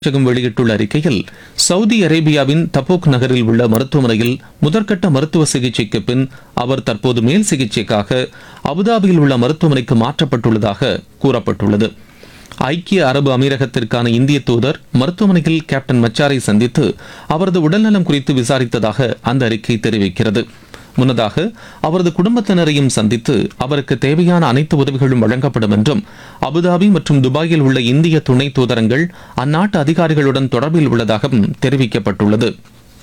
அமைச்சகம் வெளியிட்டுள்ள அறிக்கையில் சவுதி அரேபியாவின் தபோக் நகரில் உள்ள மருத்துவமனையில் முதற்கட்ட மருத்துவ சிகிச்சைக்கு பின் அவர் தற்போது மேல் சிகிச்சைக்காக அபுதாபியில் உள்ள மருத்துவமனைக்கு மாற்றப்பட்டுள்ளதாக கூறப்பட்டுள்ளது ஐக்கிய அரபு அமீரகத்திற்கான இந்திய தூதர் மருத்துவமனையில் கேப்டன் மச்சாரை சந்தித்து அவரது உடல்நலம் குறித்து விசாரித்ததாக அந்த அறிக்கை தெரிவிக்கிறது முன்னதாக அவரது குடும்பத்தினரையும் சந்தித்து அவருக்கு தேவையான அனைத்து உதவிகளும் வழங்கப்படும் என்றும் அபுதாபி மற்றும் துபாயில் உள்ள இந்திய துணை தூதரங்கள் அந்நாட்டு அதிகாரிகளுடன் தொடர்பில் உள்ளதாகவும் தெரிவிக்கப்பட்டுள்ளது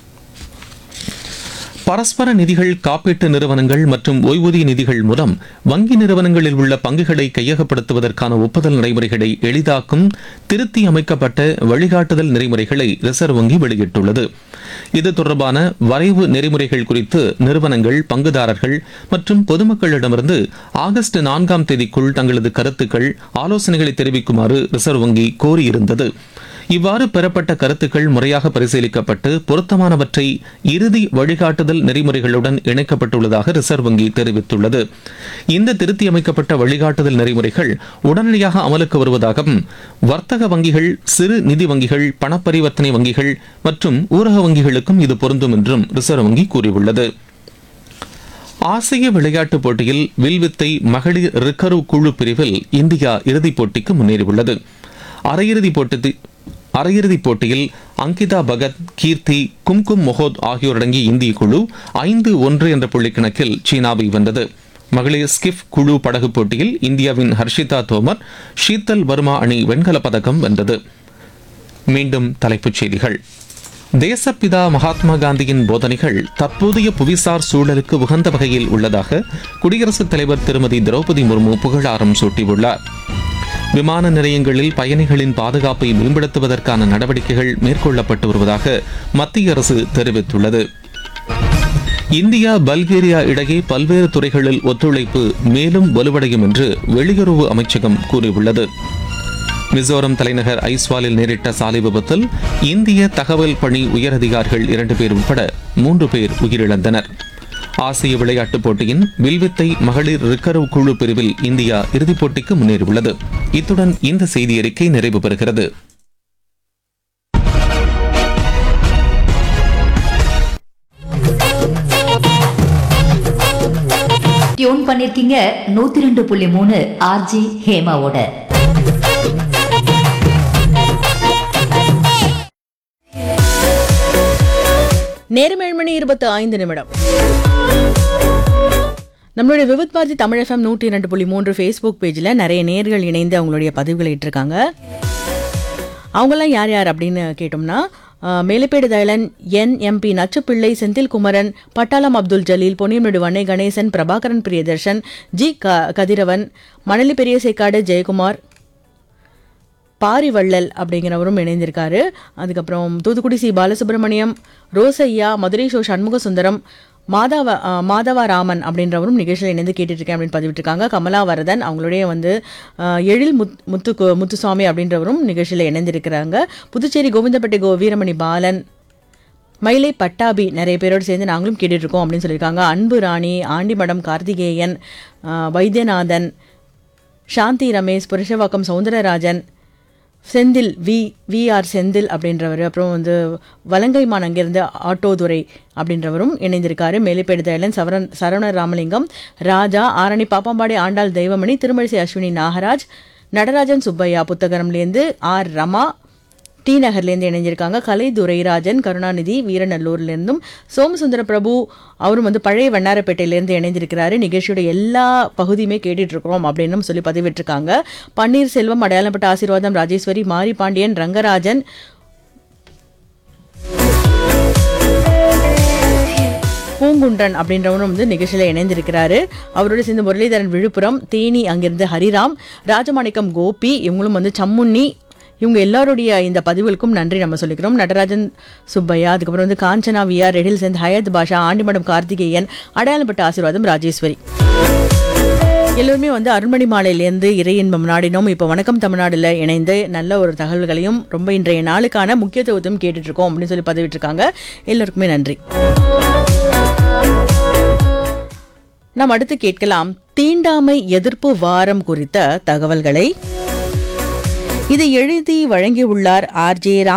பரஸ்பர நிதிகள் காப்பீட்டு நிறுவனங்கள் மற்றும் ஓய்வூதிய நிதிகள் மூலம் வங்கி நிறுவனங்களில் உள்ள பங்குகளை கையகப்படுத்துவதற்கான ஒப்புதல் நடைமுறைகளை எளிதாக்கும் திருத்தி அமைக்கப்பட்ட வழிகாட்டுதல் நெறிமுறைகளை ரிசர்வ் வங்கி வெளியிட்டுள்ளது இது தொடர்பான வரைவு நெறிமுறைகள் குறித்து நிறுவனங்கள் பங்குதாரர்கள் மற்றும் பொதுமக்களிடமிருந்து ஆகஸ்ட் நான்காம் தேதிக்குள் தங்களது கருத்துக்கள் ஆலோசனைகளை தெரிவிக்குமாறு ரிசர்வ் வங்கி கோரியிருந்தது இவ்வாறு பெறப்பட்ட கருத்துக்கள் முறையாக பரிசீலிக்கப்பட்டு பொருத்தமானவற்றை இறுதி வழிகாட்டுதல் நெறிமுறைகளுடன் இணைக்கப்பட்டுள்ளதாக ரிசர்வ் வங்கி தெரிவித்துள்ளது இந்த திருத்தி அமைக்கப்பட்ட வழிகாட்டுதல் நெறிமுறைகள் உடனடியாக அமலுக்கு வருவதாகவும் வர்த்தக வங்கிகள் சிறு நிதி வங்கிகள் பணப்பரிவர்த்தனை வங்கிகள் மற்றும் ஊரக வங்கிகளுக்கும் இது பொருந்தும் என்றும் ரிசர்வ் வங்கி கூறியுள்ளது ஆசிய விளையாட்டுப் போட்டியில் வில்வித்தை மகளிர் ரிக்கர்வ் குழு பிரிவில் இந்தியா இறுதிப் போட்டிக்கு முன்னேறியுள்ளது அரையிறுதிப் போட்டி அரையிறுதிப் போட்டியில் அங்கிதா பகத் கீர்த்தி கும்கும் மொஹோத் ஆகியோரடங்கிய இந்திய குழு ஐந்து ஒன்று என்ற புள்ளி கணக்கில் சீனாவை வென்றது மகளிர் ஸ்கிஃப் குழு படகு போட்டியில் இந்தியாவின் ஹர்ஷிதா தோமர் ஷீத்தல் வர்மா அணி வெண்கலப் பதக்கம் வென்றது மீண்டும் தலைப்புச் செய்திகள் தேசப்பிதா மகாத்மா காந்தியின் போதனைகள் தற்போதைய புவிசார் சூழலுக்கு உகந்த வகையில் உள்ளதாக குடியரசுத் தலைவர் திருமதி திரௌபதி முர்மு புகழாரம் சூட்டியுள்ளார் விமான நிலையங்களில் பயணிகளின் பாதுகாப்பை மேம்படுத்துவதற்கான நடவடிக்கைகள் மேற்கொள்ளப்பட்டு வருவதாக மத்திய அரசு தெரிவித்துள்ளது இந்தியா பல்கேரியா இடையே பல்வேறு துறைகளில் ஒத்துழைப்பு மேலும் வலுவடையும் என்று வெளியுறவு அமைச்சகம் கூறியுள்ளது மிசோரம் தலைநகர் ஐஸ்வாலில் நேரிட்ட சாலை விபத்தில் இந்திய தகவல் பணி உயரதிகாரிகள் இரண்டு பேர் உட்பட மூன்று பேர் உயிரிழந்தனர் ஆசிய விளையாட்டுப் போட்டியின் வில்வித்தை மகளிர் ரிக்கர்வ் குழு பிரிவில் இந்தியா இறுதிப் போட்டிக்கு முன்னேறியுள்ளது இத்துடன் இந்த செய்தி அறிக்கை நிறைவு பெறுகிறது டியூன் பண்ணிருக்கீங்க நூத்தி ரெண்டு புள்ளி மூணு ஆர்ஜி ஹேமாவோட நேரம் ஏழு மணி இருபத்தி ஐந்து நிமிடம் நம்மளுடைய விவித் பாரதி தமிழ் எஃப்எம் நூற்றி இரண்டு புள்ளி மூன்று ஃபேஸ்புக் பேஜில் நிறைய நேர்கள் இணைந்து அவங்களுடைய பதிவுகளை இட்டிருக்காங்க அவங்கெல்லாம் யார் யார் அப்படின்னு கேட்டோம்னா அஹ், மேலப்பேடு தயலன் என் எம்பி நச்சுப்பிள்ளை செந்தில் குமரன் பட்டாளம் அப்துல் ஜலீல் பொன்னியமேடு வண்ணை கணேசன் பிரபாகரன் பிரியதர்ஷன் ஜி க கதிரவன் மணலி பெரிய சேக்காடு ஜெயக்குமார் பாரிவள்ளல் அப்படிங்கிறவரும் இணைந்திருக்காரு அதுக்கப்புறம் தூத்துக்குடி சி பாலசுப்ரமணியம் ரோசையா மதுரை ஷோ சண்முக சுந்தரம் மாதவ அஹ், மாதவா ராமன் அப்படின்றவரும் நிகழ்ச்சியில் இணைந்து கேட்டுட்டு இருக்கேன் அப்படின்னு பதிவிட்டிருக்காங்க கமலா வரதன் அவங்களுடைய வந்து அஹ், எழில் முத் முத்து கு- முத்துசாமி அப்படின்றவரும் நிகழ்ச்சியில் இணைந்திருக்கிறாங்க புதுச்சேரி கோவிந்தப்பட்டி கோ வீரமணி பாலன் மயிலை பட்டாபி நிறைய பேரோடு சேர்ந்து நாங்களும் கேட்டுட்டு இருக்கோம் அப்படின்னு சொல்லியிருக்காங்க அன்பு ராணி ஆண்டிமடம் கார்த்திகேயன் அஹ், வைத்தியநாதன் சாந்தி ரமேஷ் புருஷவாக்கம் சவுந்தரராஜன் செந்தில் வி விஆர் செந்தில் அப்படின்றவர் அப்புறம் வந்து வலங்கைமான் அங்கிருந்து ஆட்டோதுரை அப்படின்றவரும் இணைந்திருக்காரு மேலைப்பேடு தயலன் சவரன் சரவண ராமலிங்கம் ராஜா ஆரணி பாப்பாம்பாடி ஆண்டாள் தெய்வமணி திருமழிசை அஸ்வினி நாகராஜ் நடராஜன் சுப்பையா புத்தகரம்லேருந்து ஆர் ரமா டி நகர்லேருந்து இணைஞ்சிருக்காங்க கலை துரைராஜன் கருணாநிதி வீரநல்லூர்லேருந்தும் சோமசுந்தர பிரபு அவரும் வந்து பழைய வண்ணாரப்பேட்டையிலேருந்து இணைந்திருக்கிறாரு நிகழ்ச்சியோட எல்லா பகுதியுமே கேட்டுட்டு இருக்கிறோம் அப்படின்னு சொல்லி பதிவிட்டிருக்காங்க பன்னீர்செல்வம் அடையாளப்பட்ட ஆசீர்வாதம் ராஜேஸ்வரி மாரி பாண்டியன் ரங்கராஜன் பூங்குன்றன் அப்படின்றவரும் வந்து நிகழ்ச்சியில் இணைந்திருக்கிறாரு அவரோட சேர்ந்து முரளிதரன் விழுப்புரம் தேனி அங்கிருந்து ஹரிராம் ராஜமாணிக்கம் கோபி இவங்களும் வந்து சம்முன்னி இவங்க எல்லாருடைய இந்த பதிவுகளுக்கும் நன்றி நம்ம சொல்லிக்கிறோம் நடராஜன் சுப்பையா அதுக்கப்புறம் வந்து காஞ்சனா விஆர் ரெடில் சேர்ந்து ஹயத் பாஷா ஆண்டிமடம் கார்த்திகேயன் அடையாளப்பட்ட ஆசீர்வாதம் ராஜேஸ்வரி எல்லோருமே வந்து அருண்மணி மாலையிலேருந்து இறை இன்பம் நாடினோம் இப்போ வணக்கம் தமிழ்நாடுல இணைந்து நல்ல ஒரு தகவல்களையும் ரொம்ப இன்றைய நாளுக்கான முக்கியத்துவத்தையும் கேட்டுட்டு இருக்கோம் அப்படின்னு சொல்லி பதிவிட்டிருக்காங்க எல்லோருக்குமே நன்றி நாம் அடுத்து கேட்கலாம் தீண்டாமை எதிர்ப்பு வாரம் குறித்த தகவல்களை இதை எழுதி வழங்கியுள்ளார் ஆர்ஜே